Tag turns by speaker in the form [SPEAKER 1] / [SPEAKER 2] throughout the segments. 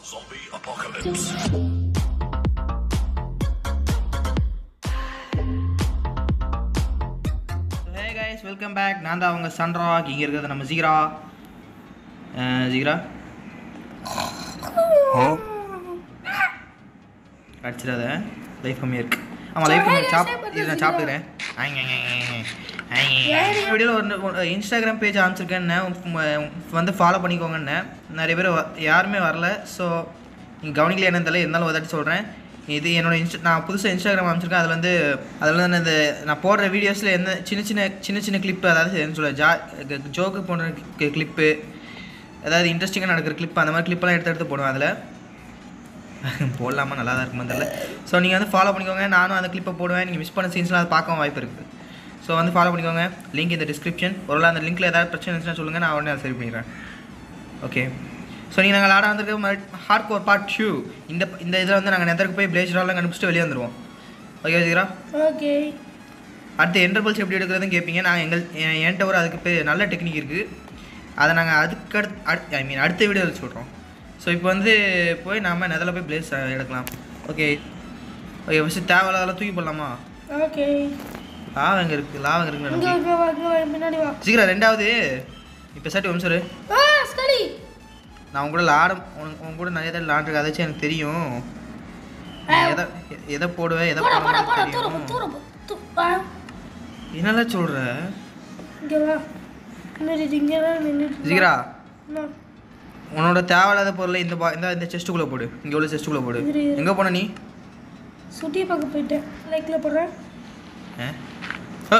[SPEAKER 1] Zombie apocalypse.
[SPEAKER 2] Hey guys welcome back நான் தான் அவங்க சன்ரா இங்கே இருக்கிறது நம்ம ஜீரா அஹ், ஜீரா அடிச்சிடாத லைஃப் கம்மியாக இருக்கு ஆமாம் லைஃப் கம்மியாக சாப் இது நான் சாப்பிடுறேன் வீடியோவில் ஒரு ஒரு இன்ஸ்டாகிராம் பேஜ் ஆரம்பிச்சிருக்கேன்னு வந்து ஃபாலோ பண்ணிக்கோங்கன்னு நிறைய பேர் வ- யாருமே வரல ஸோ நீங்கள் கவனிக்கல என்னன்னு தெரியல இருந்தாலும் ஒரு தாட்டி சொல்கிறேன் இது என்னோட இன்ஸ்டா நான் புதுசாக இன்ஸ்டாகிராம் ஆரம்பிச்சிருக்கேன் அதில் வந்து அதில் வந்து இந்த நான் போடுற வீடியோஸில் என்ன சின்ன சின்ன சின்ன சின்ன கிளிப்பு அதாவது என்ன சொல்ல ஜா ஜோக்கு போடுற கிளிப்பு அதாவது இன்ட்ரெஸ்டிங்காக நடக்கிற கிளிப் அந்த மாதிரி கிளிப்பெல்லாம் எடுத்து எடுத்து போடுவேன் அதில் போடலாமா நல்லா தான் இருக்குமா தெரியல ஸோ நீங்கள் வந்து ஃபாலோ பண்ணிக்கோங்க நானும் அந்த கிளிப்பை போடுவேன் நீங்கள் மிஸ் பண்ண சீன்ஸ்லாம் அதை பார்க்கவும் வாய்ப்பு இருக்குது ஸோ வந்து ஃபாலோ பண்ணிக்கோங்க லிங்க் இந்த டிஸ்கிரிப்ஷன் ஒருவேளை அந்த லிங்க்கில் ஏதாவது பிரச்சனை இருந்துச்சுன்னா சொல்லுங்கள் நான் உடனே அதை சரி பண்ணிடுறேன் ஓகே ஸோ நீங்கள் நாங்கள் ஆட வந்திருக்க ஹார்ட் கோர் பார்ட் ஷூ இந்த இந்த இதில் வந்து நாங்கள் நெதருக்கு போய் பிளேஸ்டாலாம் கண்டுபிடிச்சிட்டு வெளியே வந்துடுவோம் ஓகே ஜீரா
[SPEAKER 3] ஓகே
[SPEAKER 2] அடுத்து என்டர்பல்ஸ் எப்படி எடுக்கிறதுன்னு கேட்பீங்க நான் எங்கள் என் என்கிட்ட ஒரு அதுக்கு பேர் நல்ல டெக்னிக் இருக்குது அதை நாங்கள் அதுக்கு அடுத்து ஐ மீன் அடுத்த வீடியோவில் சொல்கிறோம் ஸோ இப்போ வந்து போய் நாம நெதரில் போய் பிளேஸ் எடுக்கலாம் ஓகே ஓகே ஃபஸ்ட்டு தேவையில்லாதெல்லாம் தூக்கி போடலாமா
[SPEAKER 3] ஓகே
[SPEAKER 2] லாவ் எங்கே இருக்குது லாவ் எங்கே
[SPEAKER 3] இங்க
[SPEAKER 2] இருக்குது
[SPEAKER 3] இங்க வா இங்க வா பின்னாடி வா
[SPEAKER 2] சீக்கிரம் ரெண்டாவது இப்போ சாட்டி வம்சரு
[SPEAKER 3] ஆ ஸ்கடி
[SPEAKER 2] நான் உங்க கூட லாட உனக்கு உங்க கூட நிறைய தடவை விளாண்டுருக்கேன் அதாச்சும் எனக்கு தெரியும் நீ எதை எதை போடுவேன் எதை
[SPEAKER 3] போடா போடா போடா
[SPEAKER 2] போடுவேன்
[SPEAKER 3] தூர போ
[SPEAKER 2] தெரியும்
[SPEAKER 3] தூர போ தூ ஆ
[SPEAKER 2] என்னதான் சொல்கிற
[SPEAKER 3] இங்க வா நின்னுட்டு இங்க தான் நின்னுட்டு
[SPEAKER 2] சீக்கிரா
[SPEAKER 3] என்ன?
[SPEAKER 2] உன்னோட தேவையில்லாத பொருளை இந்த பா இந்த இந்த செஸ்ட்டுக்குள்ளே போடு இங்கே உள்ள செஸ்ட்டுக்குள்ளே போடு
[SPEAKER 3] இரு, இரு.
[SPEAKER 2] எங்கே போன நீ
[SPEAKER 3] சுட்டி பார்க்க போயிட்டேன் லைக்ல போடுறேன்
[SPEAKER 2] ஆ ஓ.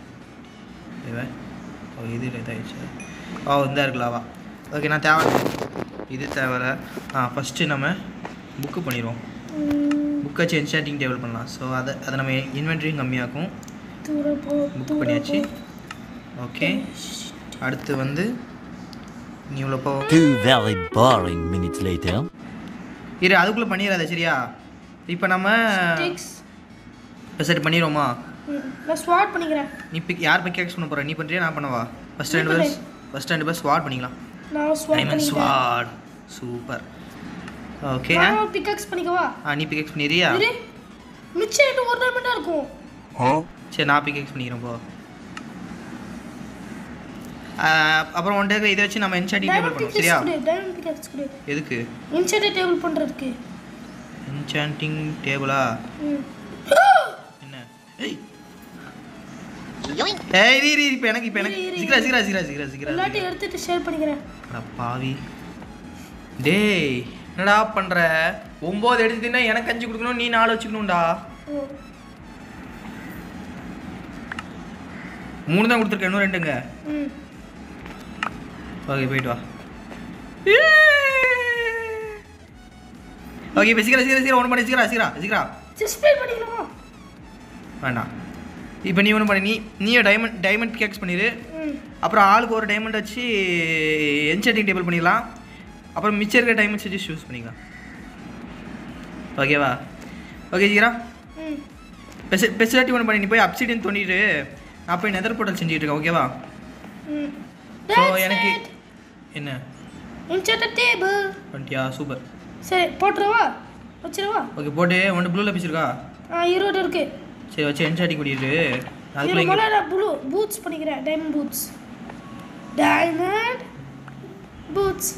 [SPEAKER 2] இவன் ஓ இது இதாகிடுச்சு ஓ இந்த இருக்கலாவா ஓகே நான் தேவை இது தேவையில்ல ஆ ஃபஸ்ட்டு நம்ம புக்கு பண்ணிடுவோம்
[SPEAKER 3] ம்,
[SPEAKER 2] புக் வச்சு என்ஸ்டாட்டிங் டேபிள் பண்ணலாம் ஸோ அதை அதை நம்ம இன்வென்ட்ரியும் கம்மியாக்கும்
[SPEAKER 3] தூர போ
[SPEAKER 2] புக்
[SPEAKER 3] தூர
[SPEAKER 2] பண்ணியாச்சு
[SPEAKER 3] போ
[SPEAKER 2] ஓகே அடுத்து வந்து நீ இவ்வளோ போ
[SPEAKER 4] Two very boring minutes later.
[SPEAKER 2] இரு அதுக்குள்ளே பண்ணிடாத சரியா இப்போ நம்ம
[SPEAKER 3] டிக்ஸ்
[SPEAKER 2] இப்போ சரி பண்ணிடுவோமா
[SPEAKER 3] நான் ஸ்வாட் பண்ணிக்கிறேன்
[SPEAKER 2] நீ பிக் யார் பிக் பண்ண போகிற நீ பண்ணுறியா நான் பண்ணவா ஃபஸ்ட்
[SPEAKER 3] நீ
[SPEAKER 2] ரெண்டு பேர் ஃபஸ்ட் ரெண்டு பேர் ஸ்வாட் பண்ணிக்கலாம்
[SPEAKER 3] நான் ஸ்வாட்
[SPEAKER 2] டைமண்ட்
[SPEAKER 3] பண்ணிக்கிறேன்
[SPEAKER 2] ஸ்வாட் சூப்பர் ஓகே
[SPEAKER 3] நான் பிக்காக்ஸ் பண்ணிக்கவா
[SPEAKER 2] ஆ நீ பிக் பண்ணிடுறியா
[SPEAKER 3] இரு மிச்சம் இன்னும் ஒரு டைமண்டா இருக்கும்
[SPEAKER 2] சரி நான் பிக் பண்ணிக்கிறேன் போ ஆ, அப்புறம் ஒன் டே இதை வச்சு நம்ம என்சாட்டிங் டேபிள்
[SPEAKER 3] டைமண்ட்
[SPEAKER 2] பண்ணுவோம்
[SPEAKER 3] பிக்காக்ஸ்
[SPEAKER 2] சரியா
[SPEAKER 3] கொடு டைமண்ட் பிக்காக்ஸ் கொடு
[SPEAKER 2] எதுக்கு
[SPEAKER 3] இன்சர்ட் டேபிள் பண்றதுக்கு
[SPEAKER 2] என்சாண்டிங் டேபிளா
[SPEAKER 3] ம்
[SPEAKER 2] என்ன ஏய் ஏய் ரீ ரீ இப்போ எனக்கு இப்போ எனக்கு
[SPEAKER 3] இரு, இரு,
[SPEAKER 2] சீக்கிரம் சீக்கிரம் சீக்கிரம் சீக்கிரம் சீக்கிரம்
[SPEAKER 3] எல்லாத்தையும் எடுத்துட்டு ஷேர் பண்ணிக்கிறேன்
[SPEAKER 2] அட பாவி டேய் என்னடா பண்ற ஒம்பது எடுத்துட்டீங்கன்னா எனக்கு அஞ்சு கொடுக்கணும் நீ நாலு வச்சுக்கணும்டா
[SPEAKER 3] ஓ
[SPEAKER 2] மூணு தான் கொடுத்துருக்கேன் இன்னும் ரெண்டுங்க
[SPEAKER 3] ம்
[SPEAKER 2] ஓகே போயிட்டு வா ஓகே இப்போ சீக்கிரம் சீக்கிரம் சீக்கிரம் ஒன்று பண்ணி சீக்கிரம் சீக்கிரம் சீக்கிரம்
[SPEAKER 3] ஜஸ்ட் பே பண்ணிக்கலாமா
[SPEAKER 2] வேண்டாம் இப்போ நீ ஒன்று பண்ணி நீ நீயே டைமண்ட் டைமண்ட் பிகேக்ஸ் பண்ணிடு
[SPEAKER 3] ம்
[SPEAKER 2] அப்புறம் ஆளுக்கு ஒரு டைமண்ட் வச்சு என்செட்டிங் டேபிள் பண்ணிக்கலாம் அப்புறம் மிச்சம் இருக்கிற டைமண்ட்ஸ் வச்சு யூஸ் பண்ணிக்கலாம் ஓகேவா ஓகே ஜீரா
[SPEAKER 3] ம்
[SPEAKER 2] பெச பெசிலிட்டி ஒன்று பண்ணி நீ போய் அப்சிடியன் தோண்டிட்டு நான் போய் நெதர் போர்ட்டல் செஞ்சுட்டு இருக்கேன் ஓகேவா
[SPEAKER 3] ம்
[SPEAKER 2] ஸோ எனக்கு என்ன
[SPEAKER 3] இன்சர்ட் டேபிள்
[SPEAKER 2] பண்ணிட்டியா சூப்பர்
[SPEAKER 3] சரி போட்டுருவா வச்சிருவா
[SPEAKER 2] ஓகே போட்டு ஒன்று ப்ளூவில் பீச்சிருக்கா
[SPEAKER 3] ஆ இருபது இருக்கு
[SPEAKER 2] சரி வச்சு என்சாட்டிங் பண்ணிட்டு அதுக்குள்ளே
[SPEAKER 3] இதுல
[SPEAKER 2] இங்கே
[SPEAKER 3] முதல்ல நான் ப்ளூ பூட்ஸ் பண்ணிக்கிறேன் diamond boots diamond boots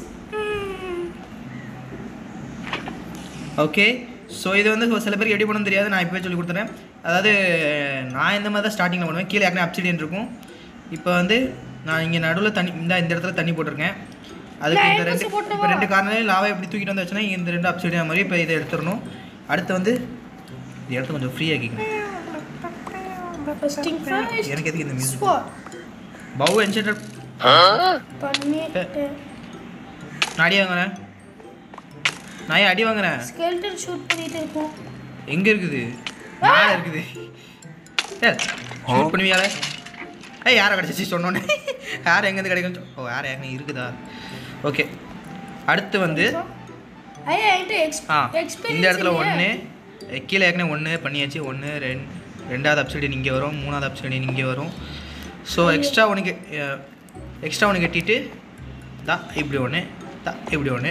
[SPEAKER 2] okay so இது வந்து சில பேருக்கு எப்படி பண்ணணும் தெரியாது நான் இப்போவே சொல்லி கொடுத்துறேன் அதாவது நான் இந்த மாதிரி தான் ஸ்டார்டிங்கில் பண்ணுவேன் கீழே ஏற்கனவே அப்சிடியன் இருக்கும் இப்போ வந்து நான் இங்கே நடுவில் தண்ணி இந்த இந்த இடத்துல தண்ணி போட்டிருக்கேன் அதுக்கு
[SPEAKER 3] நான்
[SPEAKER 2] இந்த ரெண்டு
[SPEAKER 3] எங்கேயாச்சும் போட்டுவா?
[SPEAKER 2] இப்போ ரெண்டு கார்னரையும் லாவை எப்படி தூக்கிட்டு வந்து வச்சுன்னா இந்த ரெண்டு அப்சிடியன் மாதிரி இப்போ இதை எடுத்துடணும் அடுத்து வந்து இந்த இடத்த கொஞ்சம் ஃப்ரீ ஆக்கிக்கணும்
[SPEAKER 3] ஃபர்ஸ்டிங் ஃபர்ஸ்ட்
[SPEAKER 2] எனக்கு எதுக்கு இந்த மியூசிக்
[SPEAKER 3] ஸ்வாட்
[SPEAKER 2] பவு என்சென்டர்
[SPEAKER 3] பண்ணிட்டேன்
[SPEAKER 2] நான் அடி வாங்குறேன் நான் ஏன் அடி வாங்குறேன்
[SPEAKER 3] ஸ்கெல்டன் ஷூட் பண்ணிட்டு இருக்கோம்
[SPEAKER 2] எங்கே இருக்குது மேலே இருக்குது ஏ ஷூட் பண்ணுவியால ஏய் யாரை கிடச்சிச்சு சொன்னோன்னே யார் எங்கேருந்து கிடைக்கும் சொ- ஓ யார் யாருங்க இருக்குதா ஓகே அடுத்து வந்து
[SPEAKER 3] ஐயா என்கிட்ட எக்ஸ்
[SPEAKER 2] ஆ
[SPEAKER 3] எக்ஸ்பீரியன்ஸ்
[SPEAKER 2] இந்த இடத்துல ஒன்று கீழே ஏற்கனவே ஒன்று பண்ணியாச்சு ஒன்று ரெண்டு ரெண்டாவது அப்சைடின் இங்கே வரும் மூணாவது அப்சைடின் இங்கே வரும் ஸோ எக்ஸ்ட்ரா உனக்கு எக்ஸ்ட்ரா ஒன்று கட்டிட்டு தா இப்படி ஒன்று தா இப்படி ஒன்று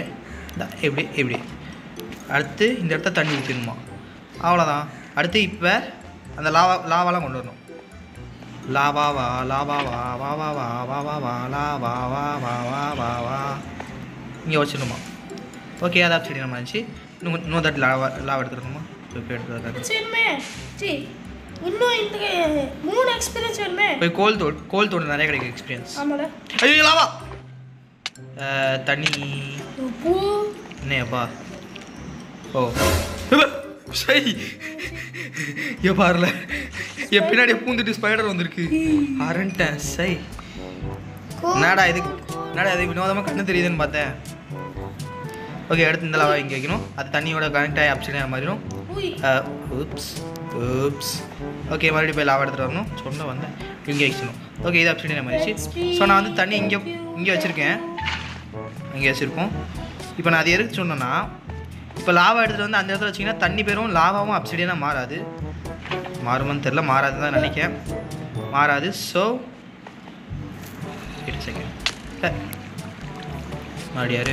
[SPEAKER 2] இந்தா, இப்படி இப்படி அடுத்து இந்த இடத்த தண்ணி ஊற்றிடணுமா அவ்வளோதான் அடுத்து இப்போ அந்த லாவா லாவாலாம் கொண்டு வரணும் லாவா வா லாவா வா வா வா வா வா வா வா லா வா வா வா வா வா வா இங்கே வச்சிடணுமா ஓகே அதான் சரி நம்ம இருந்துச்சு இன்னும் கொஞ்சம் இன்னும் தட்டு லாவா லாவா எடுத்துக்கணுமா இப்போ எடுத்து
[SPEAKER 3] சரிமே சரி இன்னும் இந்த மூணு எக்ஸ்பீரியன்ஸ் வேணுமே
[SPEAKER 2] போய் கோல் தோடு கோல் தோடு நிறைய கிடைக்கும் எக்ஸ்பீரியன்ஸ்
[SPEAKER 3] ஆமாடா
[SPEAKER 2] ஐயோ லாவா அஹ், தண்ணி
[SPEAKER 3] உப்பு
[SPEAKER 2] என்னையப்பா ஓ சரி ஏ பாருல என் பின்னாடி பூந்துட்டு ஸ்பைடர் வந்திருக்கு அரண்டேன் சை என்னடா இது என்னடா இது வினோதமாக கண்ணு தெரியுதுன்னு பார்த்தேன் ஓகே அடுத்து இந்த லாவா இங்கே வைக்கணும் அது தண்ணியோட கனெக்ட் ஆகி அப்சைட் மாறிடும்
[SPEAKER 3] உய்
[SPEAKER 2] ஊப்ஸ் ஊப்ஸ் ஓகே மறுபடியும் போய் லாவா எடுத்துகிட்டு வரணும் சொன்ன வந்தேன் இங்கே வைக்கணும் ஓகே இது அப்சைட் மாறிடுச்சு ஸோ நான் வந்து தண்ணி இங்கே இங்கே வச்சுருக்கேன் இங்கே வச்சுருக்கோம் இப்போ நான் அது எதுக்கு சொன்னேன்னா இப்போ லாவா எடுத்துகிட்டு வந்து அந்த இடத்துல வச்சிங்கன்னா தண்ணி பேரும் லாவாவும் அப்சைடியனாக மாறாது மாறுமான்னு தெரில மாறாது தான் நினைக்கிறேன் மாறாது ஸோ எட்டு செகண்ட் மாடியாரு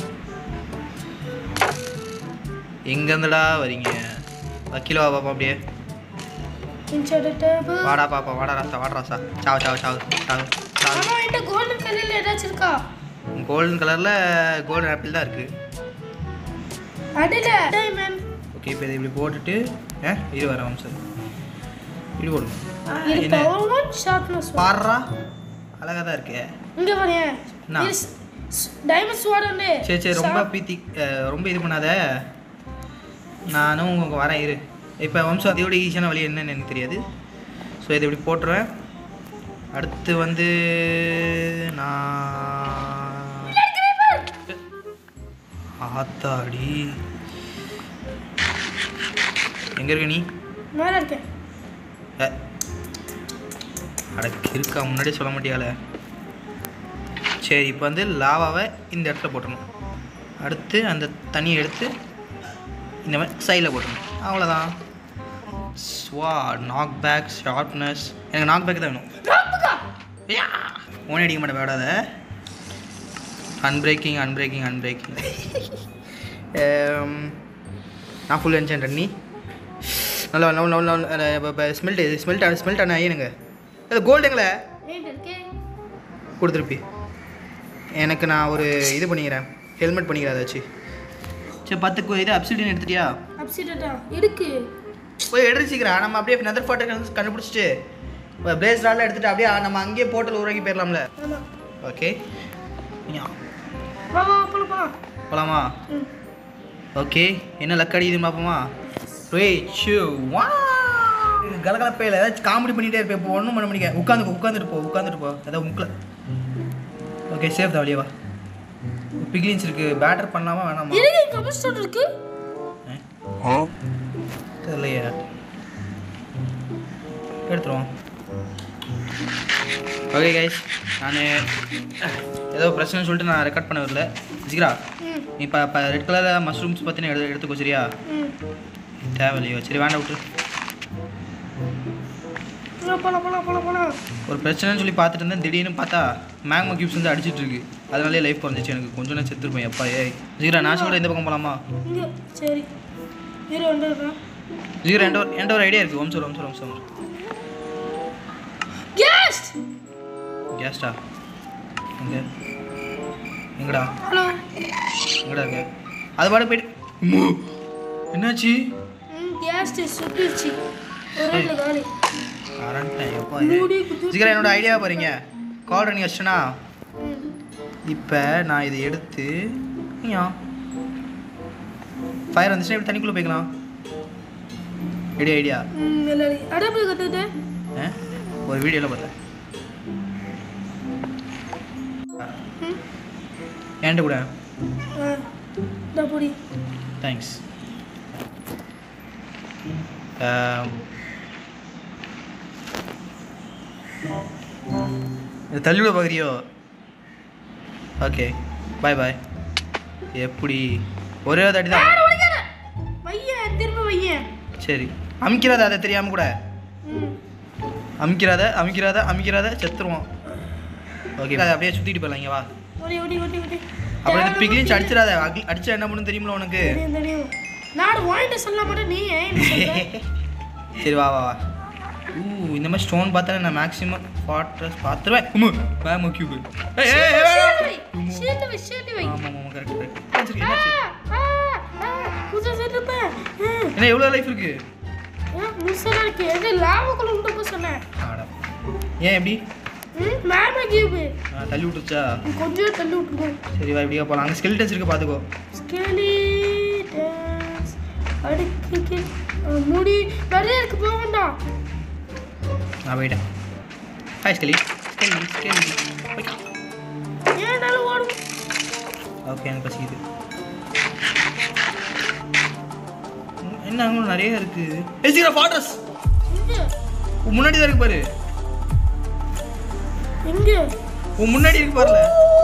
[SPEAKER 2] எங்கேருந்துடா வரீங்க வக்கீலவா பாப்பா அப்படியே
[SPEAKER 3] இன்சைட் டேபிள்
[SPEAKER 2] வாடா பாப்பா வாடா ராசா வாடா ராசா சாவு சாவு சாவு சாவு சாவு
[SPEAKER 3] ஆனா என்கிட்ட கோல்டன் கலர்ல ஏதாச்சும் இருக்கா
[SPEAKER 2] கோல்டன் கலரில் கோல்டன் ஆப்பிள் தான் இருக்குது
[SPEAKER 3] அடில டைமண்ட்
[SPEAKER 2] ஓகே இப்போ இதை இப்படி போட்டுட்டு ஆ இது வர வம்சம் இது போடுங்க
[SPEAKER 3] இது
[SPEAKER 2] என்ன?
[SPEAKER 3] பவர் ஒன் ஷார்ப்னஸ்
[SPEAKER 2] பாடுறா அழகாக தான் இருக்கு
[SPEAKER 3] இங்க பாருங்க
[SPEAKER 2] என்ன?
[SPEAKER 3] டைமண்ட் ஸ்வாட் உண்டு
[SPEAKER 2] சரி சரி ரொம்ப பீத்தி அஹ், ரொம்ப இது பண்ணாத நானும் உங்களுக்கு வரேன் இரு இப்போ வம்சம் அதோட ஈஸியான வழி என்னன்னு எனக்கு தெரியாது ஸோ இதை இப்படி போட்டுருவேன் அடுத்து வந்து நான் ஆத்தாடி எங்கே இருக்க நீ
[SPEAKER 3] மேல இருக்கேன்
[SPEAKER 2] அ. அட இருக்கா முன்னாடியே சொல்ல மாட்டியால சரி இப்போ வந்து லாவாவை இந்த இடத்துல போட்டணும் அடுத்து அந்த தண்ணியை எடுத்து இந்த மாதிரி சைடில் போட்டணும் அவ்வளோதான் ஸ்வா நாக் பேக் ஷார்ப்னஸ் எனக்கு நாக் பேக் தான் வேணும் யா! ஓனே அடிக்க மாட்டேன் விடாத அன்பிரேக்கிங் அன்பிரேக்கிங் அன்பிரேக்கிங் நான் ஃபுல் என்ச்சேன் நீ நல்லா நல்லா நல்லா ஸ்மெல்ட் ஸ்மெல்ட் ஆன ஸ்மெல்ட் ஆன ஐயனுங்க அது கோல்டுங்களே
[SPEAKER 3] ஏன் இருக்கேன்
[SPEAKER 2] கொடுத்துருப்பி எனக்கு நான் ஒரு இது பண்ணிக்கிறேன் ஹெல்மெட் பண்ணிக்கிறேன் ஏதாச்சும் சரி பத்துக்கு இது அப்சிடியன் எடுத்துட்டியா
[SPEAKER 3] அப்சிடட்டா இருக்கு
[SPEAKER 2] போய் எடுத்துச்சிக்கிறேன் நம்ம அப்படியே நெதர் ஃபாட்டை கண்டுபிடிச்சிட்டு பிளேஸ் ராட்லாம் எடுத்துட்டு அப்படியே நம்ம அங்கேயே போர்ட்டல் உருவாக்கி போயிடலாம்ல
[SPEAKER 3] ஆமா
[SPEAKER 2] ஓகே
[SPEAKER 3] வா வா போலாம் போலாம்
[SPEAKER 2] போகலாமா
[SPEAKER 3] ம்
[SPEAKER 2] ஓகே என்ன லக் அடிக்குதுன்னு பார்ப்போமா வே ஷூ வா கலகலப்பையில் ஏதாச்சும் காமெடி பண்ணிகிட்டே இருப்பேன் இப்போ ஒன்றும் பண்ண முடியாது உட்காந்து உட்காந்துட்டு போ உட்காந்துட்டு போ ஏதாவது முக்கில் ஓகே சேஃப் தான் வெளியே வா பிக்லின்ஸ் இருக்கு பேட்டர் பண்ணலாமா வேணாமா
[SPEAKER 3] இருக்கு கபல் ஸ்டோர் இருக்கு
[SPEAKER 2] தெரியலையே எடுத்துருவோம் ஓகே கைஸ் நான் ஏதோ பிரச்சனை சொல்லிட்டு நான் ரெக்கார்ட் பண்ண வரல ஜிக்ரா
[SPEAKER 3] ம்
[SPEAKER 2] நீ இப்போ இப்போ ரெட் கலரில் மஷ்ரூம்ஸ் பற்றின எடுத்து எடுத்துக்கோ சரியா
[SPEAKER 3] ம்
[SPEAKER 2] தேவையில்லையோ சரி வேண்டாம் விட்டு
[SPEAKER 3] போலாம் போலாம் போலாம் போலாம் போலாம்
[SPEAKER 2] ஒரு பிரச்சனைன்னு சொல்லி பார்த்துட்டு இருந்தேன் திடீர்னு பார்த்தா மேக்மா கியூப்ஸ் வந்து அடிச்சிட்டு இருக்கு அதனாலே லைஃப் குறைஞ்சிச்சு எனக்கு கொஞ்சம் நேரம் செத்துருப்பேன் எப்பா ஏய் ஜீரா நான் கூட இந்த பக்கம் போகலாமா
[SPEAKER 3] இங்க சரி இரு வந்து இருக்கேன்
[SPEAKER 2] ஜீரா என்ட ஒரு என்ட ஒரு ஐடியா இருக்குது வம்சம் வம்சம் வம்சம்
[SPEAKER 3] கேஸ்
[SPEAKER 2] கேஸ்டா எங்க எங்கடா
[SPEAKER 3] ஹலோ
[SPEAKER 2] எங்கடா இருக்க அது பாட்டு போயிட்டு அம்மோ, என்னாச்சு
[SPEAKER 3] ம் கேஸ் சுட்டுருச்சு ஒரு ரெண்டு காலி
[SPEAKER 2] கரண்ட்டேன் எப்பா
[SPEAKER 3] மூடி குத்து-
[SPEAKER 2] ஜிகரா என்னோட ஐடியா பாருங்க கால் ரன்னிங் வச்சுனா
[SPEAKER 3] ம்
[SPEAKER 2] இப்போ நான் இதை எடுத்து ஏன் ஃபயர் வந்துச்சுன்னா இப்படி தண்ணிக்குள்ளே போய்க்கலாம் ஐடியா ஐடியா
[SPEAKER 3] ம் எல்லாரும் அடப்பு கட்டுட்டேன்
[SPEAKER 2] ஆ? ஒரு வீடியோவில் பார்த்தேன்
[SPEAKER 3] ம்
[SPEAKER 2] என்கிட்ட கூட
[SPEAKER 3] ஆ இந்த பொடி
[SPEAKER 2] தேங்க்ஸ் தள்ளி விட பார்க்குறியோ ஓகே பாய் பாய் எப்படி ஒரே ஒரு தாட்டி தான்
[SPEAKER 3] உடைக்காத வையன் திரும்ப வையன்
[SPEAKER 2] சரி அமுக்கிறாத அதை தெரியாமல் கூட
[SPEAKER 3] ம்
[SPEAKER 2] அமுக்கிறாத அமுக்கிறாத அமுக்கிறாத செத்துருவோம் ஓகே அதை அப்படியே சுற்றிட்டு போயிடலாம் இங்கே வா
[SPEAKER 3] ஓடி ஓடி ஓடி ஓடி
[SPEAKER 2] அப்புறம் இந்த பிக்லின்ஸ் அடிச்சிடாத அடி- அடிச்சா என்ன பண்ணும் தெரியுமில உனக்கு
[SPEAKER 3] தெரியும் தெரியும் நான் வாங்கிட்டு சொல்ல மாட்டேன் நீ ஏன் என்ன சொல்ற?
[SPEAKER 2] சரி வா வா வா ஊ இந்த மாதிரி ஸ்டோன் பார்த்தா நான் மேக்ஸிமம் ஃபார்ட்ரஸ் பார்த்துருவேன் உம்மு மேமோ கியூப் ஏய் ஏய் ஏய்,
[SPEAKER 3] ஷீல்டு வை,
[SPEAKER 2] வேணாம்.
[SPEAKER 3] ஷீல்டு வை, ஷீல்டு வை.
[SPEAKER 2] ஆமாம் ஆமாம் கரெக்ட் கரெக்ட்
[SPEAKER 3] ஆ, ஆ, ஆ, புதுசா செத்துட்டேன். ஆ,
[SPEAKER 2] என்ன எவ்வளோ லைஃப் இருக்கு
[SPEAKER 3] ஆ, முழுசாதான் இருக்கு. எது லாவாக்குள்ள விட்டு போக சொன்னேன்.
[SPEAKER 2] ஆடா ஏன் எப்படி
[SPEAKER 3] ம், மேம கியூபு.
[SPEAKER 2] ஆ, தள்ளி விட்டுருச்சா
[SPEAKER 3] நீ கொஞ்சம் தள்ளி விட்டுருக்கோம்.
[SPEAKER 2] சரி வா இப்படியே போகலாம் அங்கே ஸ்கெல்டன்ஸ் இருக்கு பார்த்துக்கோ
[SPEAKER 3] Skeletons. அடுக்கு ஆ, முடி நிறைய இருக்கு போக வேண்டாம்
[SPEAKER 2] நான் போயிட்டேன் ஹாய் ஸ்கெலி ஸ்கெலி ஸ்கெலி
[SPEAKER 3] ஏன்னாலும் ஓடும்
[SPEAKER 2] ஓகே எனக்கு பசிக்குது ம், என்ன அங்கே நிறைய இருக்கு ஏ சீக்கிரம் ஃபாட்ரஸ்
[SPEAKER 3] எங்க
[SPEAKER 2] முன்னாடி தான் இருக்கு பாரு
[SPEAKER 3] எங்க
[SPEAKER 2] உன் முன்னாடி இருக்கு பாருல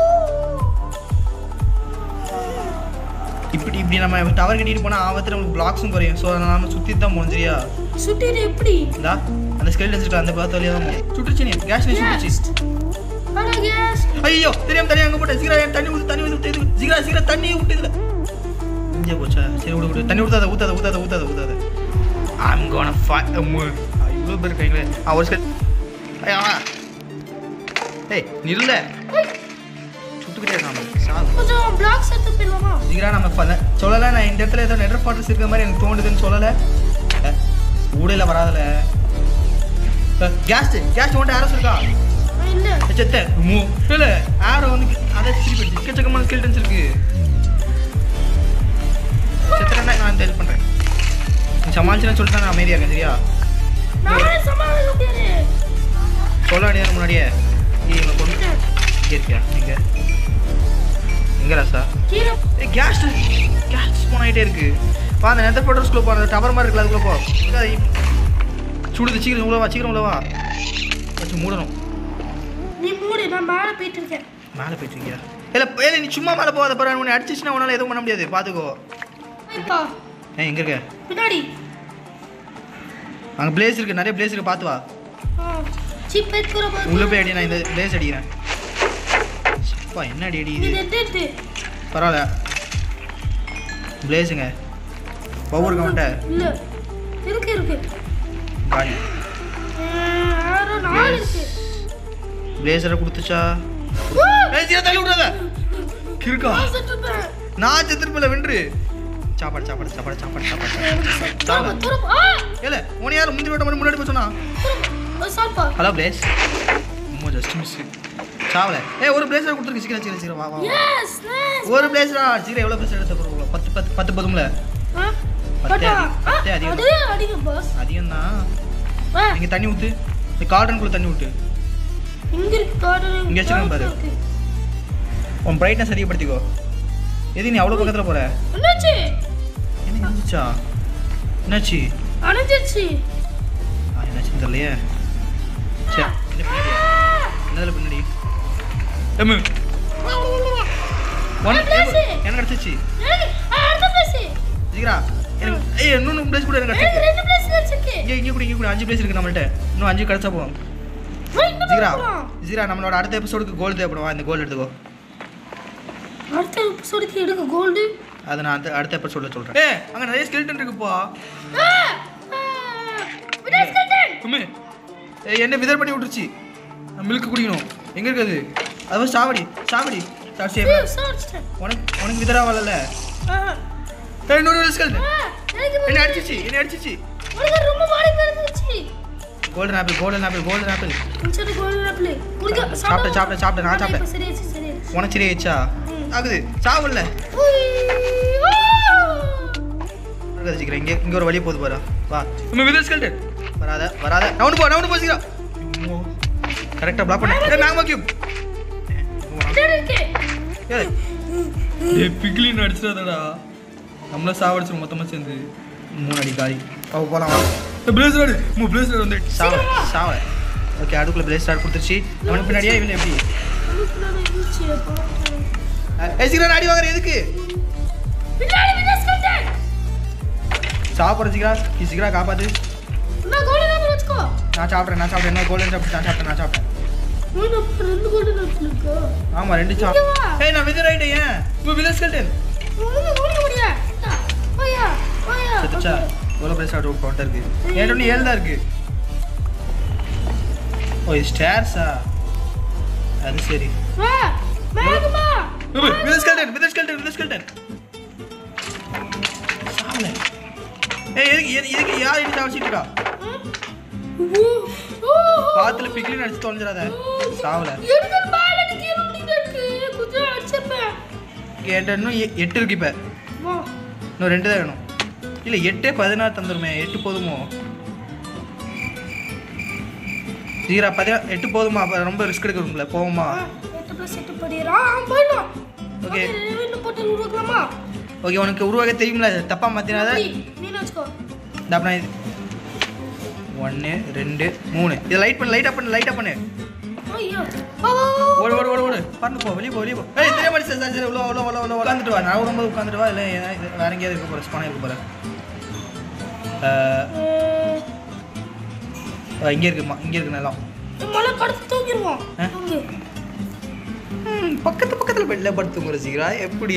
[SPEAKER 2] இப்படி இப்படி நம்ம டவர் கட்டிட்டு போனால் ஆபத்தில் நமக்கு பிளாக்ஸும் குறையும் ஸோ அதனால நம்ம சுற்றி தான் போகணும் சரியா
[SPEAKER 3] சுட்டிட்டு எப்படி
[SPEAKER 2] இந்தா அந்த ஸ்கெல் வச்சிருக்க அந்த பார்த்து வழியாக தான் போகும் சுட்டுச்சு நீ கேஸ் நீ சுட்டுச்சு
[SPEAKER 3] ஹலோ கேஸ்
[SPEAKER 2] ஐயோ தெரியாம தண்ணி அங்கே போட்டேன் சீக்கிரம் ஏன் தண்ணி ஊற்று தண்ணி ஊற்று இது சீக்கிரம் சீக்கிரம் தண்ணி விட்டு இதில் இங்கே போச்சா சரி விடு விடு தண்ணி ஊற்றாத ஊற்றாத ஊற்றாத ஊற்றாத ஊற்றாத ஐம் கோன ஃபை இவ்வளோ பேர் கைங்களே ஆ ஒரு ஸ்கெல் ஐயா ஏய் நில்ல சுட்டுக்கிட்டே இருக்கான் சாவு
[SPEAKER 3] கொஞ்சம் பிளாக்ஸ் எடுத்து போயிடலாமா
[SPEAKER 2] சீக்கிரம் நம்ம பண்ண சொல்லலை நான் இந்த இடத்துல ஏதோ நெட்ஒர்க் ஃபாட்டர்ஸ் இருக்கிற மாதிரி எனக்கு தோணுதுன்னு சொல்லலை ஊடையில் வராதுல கேஸ் கேஸ் உன்ட்ட ஆரோஸ் இருக்கா
[SPEAKER 3] ஆ, இல்ல
[SPEAKER 2] செத்த மூ இல்ல ஆரோ வந்து அதை திருப்பி அடிச்சு எக்கச்சக்கமான ஸ்கெல்டன்ஸ் இருக்கு செத்துறேன்னா நான் ஹெல்ப் பண்றேன் நீ சமாளிச்சுன்னு சொல்லிட்டு நான் அமைதியா இருக்கேன் சரியா
[SPEAKER 3] நானே சமாளிக்க முடியாது
[SPEAKER 2] சொல்ல வேண்டியது முன்னாடியே நீ இவங்க கொண்டு இங்கே இருக்கியா எங்க எங்க ராசா
[SPEAKER 3] கீழே
[SPEAKER 2] ஏ கேஸ் கேஸ் ஸ்பான் ஆகிட்டே இருக்கு வா அந்த நெதர் ஃபோட்டோஸ்குள்ளே போ அந்த டவர் மாதிரி இருக்குல்ல அதுக்குள்ளே போ இங்க அது சுடுது சீக்கிரம் உள்ள வா சீக்கிரம் உள்ள வா வச்சு மூடணும்
[SPEAKER 3] நீ மூடு நான் மேலே போயிட்டு இருக்கேன்
[SPEAKER 2] மேலே போயிட்டு இருக்கியா இல்லை இல்லை நீ சும்மா மேலே போகாத பாரு உன்னை அடிச்சிச்சுன்னா உன்னால் எதுவும் பண்ண முடியாது பார்த்துக்கோ
[SPEAKER 3] இப்பா
[SPEAKER 2] ஏன் எங்கே இருக்க
[SPEAKER 3] பின்னாடி
[SPEAKER 2] அங்கே பிளேஸ் இருக்கு நிறைய பிளேஸ் இருக்கு பார்த்து வா
[SPEAKER 3] சிப் எடுக்கிற போது
[SPEAKER 2] உள்ளே போய் அடி நான் இந்த பிளேஸ் அடிக்கிறேன் அப்பா என்ன அடி
[SPEAKER 3] இது
[SPEAKER 2] அடிக்குது
[SPEAKER 3] எடுத்து
[SPEAKER 2] பரவாயில்ல பிளேஸுங்க ஒவ்வொரு கவுண்ட
[SPEAKER 3] இல்ல இருக்கு இருக்கு
[SPEAKER 2] காலி
[SPEAKER 3] ஆரோ நாலு இருக்கு
[SPEAKER 2] பிளேஸரை கொடுத்துச்சா ஏய் சீக்கிரம் தள்ளி விட்றாத கிறுக்கா
[SPEAKER 3] நான் செத்துட்டேன்.
[SPEAKER 2] நான் செத்துருப்பில்ல வென்று சாப்பாடு சாப்பாடு சாப்பாடு சாப்பாடு சாப்பாடு
[SPEAKER 3] திரும்ப,
[SPEAKER 2] சாப்பாடு
[SPEAKER 3] திரும்ப. ஆ,
[SPEAKER 2] ஏல உன யார் முந்திரி வட்ட மாதிரி முன்னாடி போய் சொன்னா
[SPEAKER 3] திரும்ப. ஒரு சாப்பா.
[SPEAKER 2] ஹலோ பிளேஸ் ரொம்ப ஜஸ்ட் மிஸ் சாவல ஏய் ஒரு பிளேஸர் கொடுத்துருக்கு சீக்கிரம் சீக்கிரம் சீக்கிரம் வா வா வா.
[SPEAKER 3] Yes, yes.
[SPEAKER 2] ஒரு பிளேஸரா சீக்கிரம் எவ்வளோ பிளேஸ் எடுத்த போகிறோம் பத்து பத்து பத்து போதும்ல
[SPEAKER 3] ஆ,
[SPEAKER 2] பத்தே
[SPEAKER 3] பட்டா.
[SPEAKER 2] அடி-
[SPEAKER 3] ஆ,
[SPEAKER 2] பத்தே அதிகம்.
[SPEAKER 3] அதே அடிங்க boss.
[SPEAKER 2] அதிகம் தான்
[SPEAKER 3] ஆ,
[SPEAKER 2] இங்கே தண்ணி ஊற்று இந்த கார்டனுக்குள்ளே தண்ணி ஊற்று
[SPEAKER 3] இங்க இருக்கு garden,
[SPEAKER 2] இங்க வச்சிருக்கேன் பாரு.
[SPEAKER 3] இருக்கு.
[SPEAKER 2] உன் பிரைட்னஸ் அதிகப்படுத்திக்கோ எது நீ அவ்வளோ பக்கத்தில் போகிற
[SPEAKER 3] என்னாச்சு
[SPEAKER 2] என்ன இருந்துச்சா என்னாச்சு
[SPEAKER 3] அணைஞ்சிருச்சு
[SPEAKER 2] ஆ என்னாச்சு தெரியலையே சரி என்ன பின்னாடியா என்னதில் பின்னாடி எம்மு ஒன்
[SPEAKER 3] ஏய், place.
[SPEAKER 2] எனக்கு கிடச்சிச்சு
[SPEAKER 3] எனக்கு ஆ, அடுத்த place.
[SPEAKER 2] சீக்கிரா எனக்கு ஏய் இன்னொன்று பிளேஸ் கூட எனக்கு
[SPEAKER 3] எனக்கு
[SPEAKER 2] கிடச்சிருக்கு
[SPEAKER 3] ரெண்டு place கிடைச்சிருக்கு.
[SPEAKER 2] இங்கே இங்கே கூட இங்கே கூட அஞ்சு பிளேஸ் இருக்கு நம்மள்ட்ட இன்னும் அஞ்சு கிடச்சா போதும்
[SPEAKER 3] வா, இந்த பக்கம்
[SPEAKER 2] ஜீரா
[SPEAKER 3] போலாம்.
[SPEAKER 2] ஜீரா நம்மளோட அடுத்த எபிசோடுக்கு கோல்டு தேவைப்படும் வா, இந்த கோல்டு எடுத்துக்கோ
[SPEAKER 3] அடுத்த எபிசோடுக்கு எடுக்க கோல்டு
[SPEAKER 2] அதை நான் அடுத்த அடுத்த எபிசோடில் சொல்கிறேன் ஏ அங்கே நிறைய ஸ்கெல்டன் இருக்குப்பா உண்மை ஏய் என்ன விதர் பண்ணி விட்டுருச்சு மில்க் குடிக்கணும் எங்கே இருக்குது அது சாவடி சாவடி சார் சரி உனக்கு உனக்கு விதரா வரல ஏய் இன்னொரு ஸ்கெல்டன் என்ன அடிச்சிச்சு என்ன அடிச்சிச்சு
[SPEAKER 3] ரொம்ப பாடி இருந்துச்சு
[SPEAKER 2] golden apple golden apple golden apple
[SPEAKER 3] சரி கோல்டன் ஆப்பிள் குடிக்க
[SPEAKER 2] சாப்பிட்டேன், சாப்பிட்டேன், சாப்பிட்டேன், நான் சாப்பிட்டேன்.
[SPEAKER 3] சரியாச்சு சரியாச்சு
[SPEAKER 2] உனக்கு சரி ஆயிடுச்சா
[SPEAKER 3] ம்.
[SPEAKER 2] ஆகுது சாவல்ல
[SPEAKER 3] உய், ஆ.
[SPEAKER 2] இருக்காது சீக்கிரம் இங்கே இங்கே ஒரு வழி போகுது பாரு வா நம்ம விதர் ஸ்கெல்டன் வராத வராத நவுண்டு போ நவுண்டு போ சீக்கிரம் கரெக்டாக பிளாக் பண்ண ஏய் மேங்கோ கியூப்
[SPEAKER 3] சரி, இருக்கு.
[SPEAKER 2] ஏய் பிக்லின் அடிச்சிடாதடா நம்மள சாவடிச்சு மொத்தமாக சேர்ந்து மூணு அடி காலி அவ போலாம் வா பிளேசர் ஆடு மூ பிளேசர் வந்து சாவ சாவ ஓகே அதுக்குள்ள பிளேஸ் ஸ்டார்ட் கொடுத்துருச்சு அவனுக்கு பின்னாடியே இவன் எப்படி
[SPEAKER 3] உள்ளுக்குள்ளார இருந்துச்சு, பார்த்தேன்.
[SPEAKER 2] ஏய் சீக்கிரம் அடி வாங்குற எதுக்கு
[SPEAKER 3] பின்னாடி வினஸ் கட்டேன்.
[SPEAKER 2] சாப்பிட்ற சீக்கிரம் நீ சீக்கிரம் காப்பாத்து
[SPEAKER 3] நான் கோல்டன் ஆப்பிள் வச்சுக்கோ
[SPEAKER 2] நான் சாப்பிட்றேன் நான் சாப்பிட்றேன் என்ன கோல்டன் சாப்பிட்டு நான் சாப்பிட்டேன் நான் சாப்பிட்டேன்
[SPEAKER 3] உனக்கு அப்ப ரெண்டு கோல்டன் ஆப்பிள் இருக்கா
[SPEAKER 2] ஆமாம் ரெண்டு சா
[SPEAKER 3] இங்க வா.
[SPEAKER 2] ஏய் நான் விதர் ஆகிட்டேன் ஏன் இப்போ விதர் ஸ்கெல்டன்
[SPEAKER 3] உனக்கு ஓடிக்க முடியா ஓயா ஓயா
[SPEAKER 2] செத்துச்சா எவ்வளோ பிரைஸ் ஆட் கவுண்டர் இருக்கு என்கிட்ட ஒன்று ஏழு தான் இருக்கு ஓ இது ஸ்டேர்ஸா அது சரி
[SPEAKER 3] வா வேகமா
[SPEAKER 2] wither skeleton wither skeleton wither skeleton சாவல ஏய் எதுக்கு எது- எதுக்கு யார் இடி சாவச்சிட்டு இருக்கா
[SPEAKER 3] ஓ ஓ
[SPEAKER 2] பாத்துல பிக்லின் அடிச்சு தொலைஞ்சிடாத சாவல
[SPEAKER 3] எனக்கு பால் அடிக்க முடியாது கொஞ்சம் அடிச்சப்பேன்
[SPEAKER 2] என்கிட்ட இன்னும் எ- எட்டு இருக்கு இப்போ
[SPEAKER 3] வா
[SPEAKER 2] இன்னும் ரெண்டு தான் வேணும் இல்லை எட்டே பதினாறு தந்துருமே எட்டு போதுமோ ஜீரா பதினா எட்டு போதுமா அப்போ ரொம்ப ரிஸ்க் எடுக்கணும்ல போவோமா
[SPEAKER 3] எட்டு ப்ளஸ் எட்டு படிக்கிறான் போயிடலாம்
[SPEAKER 2] Okay.
[SPEAKER 3] இன்னும் போட்டு உருவாக்கலாமா
[SPEAKER 2] ஓகே உனக்கு உருவாக்க தெரியும்ல தப்பா மாத்தினாத
[SPEAKER 3] நீ வச்சுக்கோ
[SPEAKER 2] இந்த அப்புறம் இது ஒன்று ரெண்டு மூணு இதை லைட் பண்ணு லைட்டாக பண்ணு லைட்டாக பண்ணு
[SPEAKER 3] ஐயோ வா வா வா
[SPEAKER 2] ஓடு ஓடு ஓடு ஓடு பறந்து போ வெளியே போ வெளியே போ ஏய் தெரிய மாட்டேன் சார் சரி உள்ள உள்ள உள்ள உள்ள உட்காந்துட்டு வா நான் வரும்போது உட்காந்துட்டு வா இல்லை ஏன்னா இது வேற எங்கேயாவது இருக்க போகிறேன் ஸ்பானா இருக்க போகிறேன் இங்கே இருக்குமா இங்கே இருக்கு நிலம்
[SPEAKER 3] மழை படுத்து தூக்கிடுவோம்
[SPEAKER 2] ஆ?
[SPEAKER 3] தூங்கு
[SPEAKER 2] ம், பக்கத்து பக்கத்தில் பெட்டில் படுத்துங்கிற சீக்கிரா எப்படி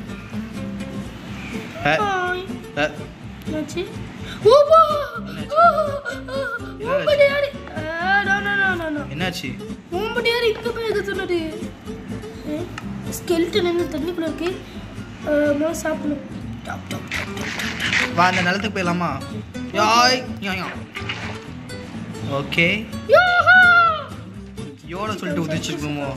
[SPEAKER 2] அஹ்,
[SPEAKER 3] ஹாய்
[SPEAKER 2] அஹ்,
[SPEAKER 3] என்னாச்சு ஓபா
[SPEAKER 2] என்னாச்சு?
[SPEAKER 3] ஓம்படியாரி no no no no no
[SPEAKER 2] என்னாச்சு
[SPEAKER 3] ஓம்படியாரி இங்க போய் எது சொன்னது ஸ்கெல்டன் என்ன தண்ணிக்குள்ள இருக்கு முதல்ல சாப்பிடணும் டாப் டாப்
[SPEAKER 2] வா அந்த நிலத்துக்கு போயிடலாமா யாய் யா ஓகே
[SPEAKER 3] யோஹா
[SPEAKER 2] எவ்வளோ சொல்லிட்டு உதிச்சிருக்கணுமோ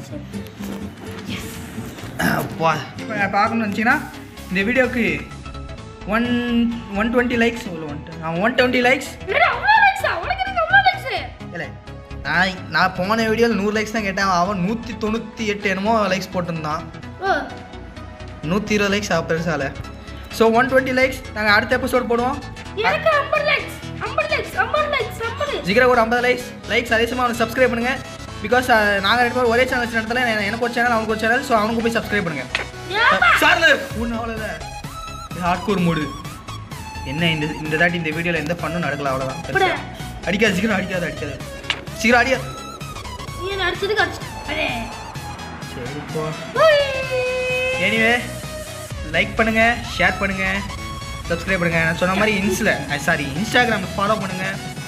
[SPEAKER 2] அப்பா பார்க்கணும்னு நினச்சிங்கன்னா இந்த வீடியோக்கு ஒன் ஒன் டுவெண்ட்டி லைக்ஸ் எவ்வளோ ஒன் ஒன் டுவெண்ட்டி லைக்ஸ்
[SPEAKER 3] என்னடா அவ்வளோ லைக்ஸா உனக்கு எனக்கு அவ்வளோ லைக்ஸ்
[SPEAKER 2] இல்லை நான் நான் போன வீடியோவில் நூறு லைக்ஸ் தான் கேட்டேன் அவன் நூற்றி தொண்ணூற்றி எட்டு என்னமோ லைக்ஸ் போட்டிருந்தான்
[SPEAKER 3] ஓ
[SPEAKER 2] நூற்றி இருபது லைக்ஸ் பெருசால ஸோ ஒன் டுவெண்ட்டி லைக்ஸ் நாங்கள் அடுத்த எபிசோட் போடுவோம்
[SPEAKER 3] எனக்கு ஐம்பது லைக்ஸ் ஐம்பது லைக்ஸ் ஐம்பது லைக்ஸ் ஐம்பது
[SPEAKER 2] ஜிகரா ஒரு ஐம்பது லைக்ஸ் லைக்ஸ் அதே சமயம் அவனுக்கு சப்ஸ்கிரைப் பண்ணுங்க பிகாஸ் நாங்கள் ரெண்டு பேரும் ஒரே சேனல் வச்ச இடத்துல என- எனக்கு ஒரு சேனல் அவனுக்கு ஒரு சேனல் ஸோ அவனுக்கு போய் சப்ஸ்கிரைப் பண்ணுங்க
[SPEAKER 3] ஏப்பா
[SPEAKER 2] சார் ஒன்று அவ்வளோதான் ஹார்ட் கோர் மூடு என்ன இந்த இந்த தாட்டி இந்த வீடியோவில் எந்த பண்ணும் நடக்கல அவ்வளோதான்
[SPEAKER 3] இப்படி.
[SPEAKER 2] அடிக்காது சீக்கிரம் அடிக்காது அடிக்காது சீக்கிரம் அடியா
[SPEAKER 3] நீ என்ன அடிச்சதுக்கு அடிச்சு அடே
[SPEAKER 2] சரி போ
[SPEAKER 3] உய்.
[SPEAKER 2] எனிவே லைக் பண்ணுங்க ஷேர் பண்ணுங்க சப்ஸ்கிரைப் பண்ணுங்க நான் சொன்ன மாதிரி இன்ஸ்ல சாரி இன்ஸ்டாகிராம் ஃபாலோ பண்ணுங்க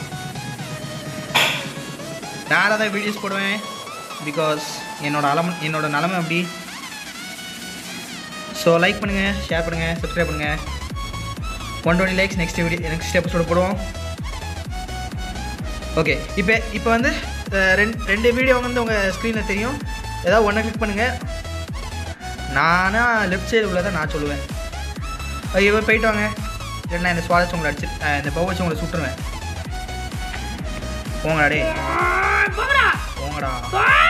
[SPEAKER 2] நான் தான் வீடியோஸ் போடுவேன் பிகாஸ் என்னோட அலம் என்னோட நிலமை அப்படி ஸோ லைக் பண்ணுங்க ஷேர் பண்ணுங்க சப்ஸ்கிரைப் பண்ணுங்க one twenty likes next video next எபிசோட போடுவோம் ஓகே இப்போ இப்போ வந்து அஹ், ரெண்டு ரெண்டு வீடியோ வந்து உங்கள் ஸ்க்ரீனில் தெரியும் ஏதாவது ஒன்றை கிளிக் பண்ணுங்கள் நானா லெஃப்ட் சைடு உள்ளதை நான் சொல்லுவேன் ஐயோ போயிட்டு வாங்க இல்லைன்னா இந்த சுவாரஸ் உங்களை அடிச்சு அஹ், இந்த பவ் வச்சு உங்களை சுட்டுருவேன் போங்கடா டே
[SPEAKER 3] ஆ, போங்கடா
[SPEAKER 2] போங்கடா
[SPEAKER 3] போ